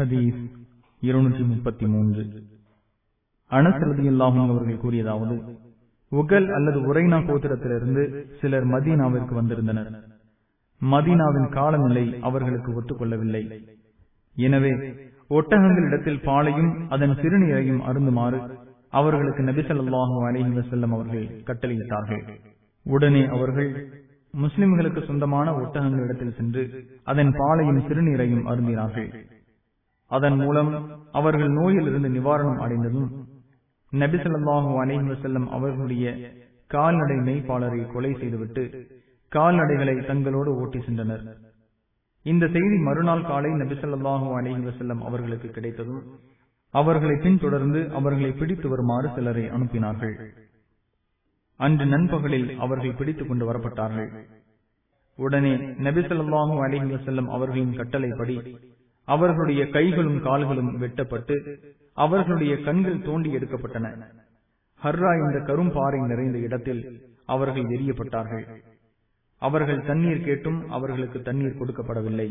ஹதீஸ் இருநூற்றி முப்பத்தி மூன்று அனசரதியில்லாகும் அவர்கள் கூறியதாவது உகல் அல்லது உரைனா கோத்திரத்திலிருந்து சிலர் மதீனாவிற்கு வந்திருந்தனர் மதீனாவின் காலநிலை அவர்களுக்கு ஒத்துக்கொள்ளவில்லை எனவே ஒட்டகங்களிடத்தில் பாலையும் அதன் சிறுநீரையும் அருந்துமாறு அவர்களுக்கு நபிசல்லாஹு அலஹி வசல்லம் அவர்கள் கட்டளையிட்டார்கள் உடனே அவர்கள் முஸ்லிம்களுக்கு சொந்தமான ஒட்டகங்களிடத்தில் சென்று அதன் பாலையும் சிறுநீரையும் அருந்தினார்கள் அதன் மூலம் அவர்கள் நோயிலிருந்து நிவாரணம் அடைந்ததும் நபிசல்லாஹு அலஹி வசல்லம் அவர்களுடைய கால்நடை மெய்ப்பாளரை கொலை செய்துவிட்டு கால்நடைகளை தங்களோடு ஓட்டி சென்றனர் இந்த செய்தி மறுநாள் காலை நபிசல்லாஹு அலஹி வசல்லம் அவர்களுக்கு கிடைத்ததும் அவர்களை பின்தொடர்ந்து அவர்களை பிடித்து வருமாறு சிலரை அனுப்பினார்கள் அன்று நண்பகலில் அவர்கள் பிடித்துக் கொண்டு வரப்பட்டார்கள் உடனே நபிசல்லாஹு அலஹி வசல்லம் அவர்களின் கட்டளைப்படி அவர்களுடைய கைகளும் கால்களும் வெட்டப்பட்டு அவர்களுடைய கண்கள் தோண்டி எடுக்கப்பட்டன ஹர்ரா என்ற கரும்பாறை நிறைந்த இடத்தில் அவர்கள் எரியப்பட்டார்கள் அவர்கள் தண்ணீர் கேட்டும் அவர்களுக்கு தண்ணீர் கொடுக்கப்படவில்லை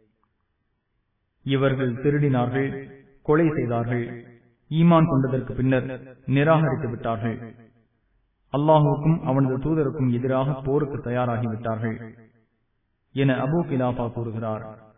இவர்கள் திருடினார்கள் கொலை செய்தார்கள் ஈமான் கொண்டதற்கு பின்னர் நிராகரித்து விட்டார்கள் அல்லாஹுக்கும் அவனது தூதருக்கும் எதிராக போருக்கு தயாராகிவிட்டார்கள் என அபு கிலாபா கூறுகிறார்